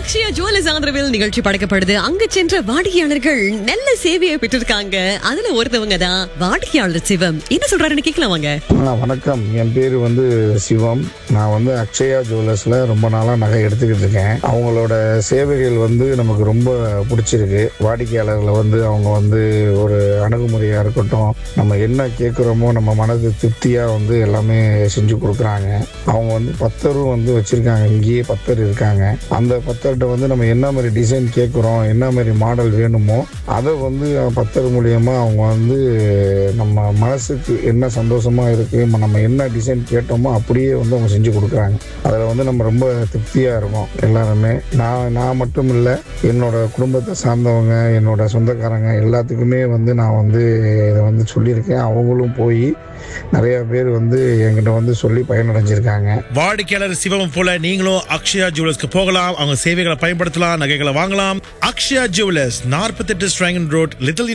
Akshaya jewellers ஆதரவில் நிகழ்ச்சி படைக்கப்படுது அங்கு சென்ற வாடிக்கையாளர்கள் நல்ல சேவையை பெற்றிருக்காங்க அதுல ஒருத்தவங்க தான் வாடிக்கையாளர் சிவம் என்ன சொல்றாருன்னு கேட்கலாம் வாங்க ஆ, வணக்கம் என் பேர் வந்து சிவம் நான் வந்து அக்ஷயா ஜுவல்லர்ஸில் ரொம்ப நாளாக நகை எடுத்துக்கிட்டு இருக்கேன் அவங்களோட சேவைகள் வந்து நமக்கு ரொம்ப பிடிச்சிருக்கு வாடிக்கையாளர்களை வந்து அவங்க வந்து ஒரு அணுகுமுறையாக இருக்கட்டும் நம்ம என்ன கேட்குறோமோ நம்ம மனது திருப்தியாக வந்து எல்லாமே செஞ்சு கொடுக்குறாங்க அவங்க வந்து பத்தரும் வந்து வச்சுருக்காங்க இங்கேயே பத்தர் இருக்காங்க அந்த பத்தர்கிட்ட வந்து நம்ம என்ன மாதிரி டிசைன் கேட்குறோம் என்ன மாதிரி மாடல் வேணுமோ அதை வந்து பத்தர் மூலியமா அவங்க வந்து நம்ம மனசுக்கு என்ன சந்தோஷமா இருக்கு ம- நம்ம என்ன டிசைன் கேட்டோமோ அப்படியே வந்து அவங்க செஞ்சு கொடுக்குறாங்க அதில் வந்து நம்ம ரொம்ப திருப்தியாக இருக்கோம் எல்லாருமே நான் நான் மட்டும் இல்லை என்னோட குடும்பத்தை சார்ந்தவங்க என்னோட சொந்தக்காரங்க எல்லாத்துக்குமே வந்து நான் வந்து இதை வந்து சொல்லியிருக்கேன் அவங்களும் போய் நிறைய பேர் வந்து என்கிட்ட வந்து சொல்லி பயனடைஞ்சிருக்காங்க வாடிக்கையாளர் சிவம் போல நீங்களும் அக்ஷயா ஜுவல்லர்ஸ்க்கு போகலாம் அவங்க சேவைகளை பயன்படுத்தலாம் நகைகளை வாங்கலாம் அக்ஷயா ஜுவல்லர்ஸ் நாற்பத்தெட்டு ஸ்ட்ராங்கன் ரோட் லிட்டில்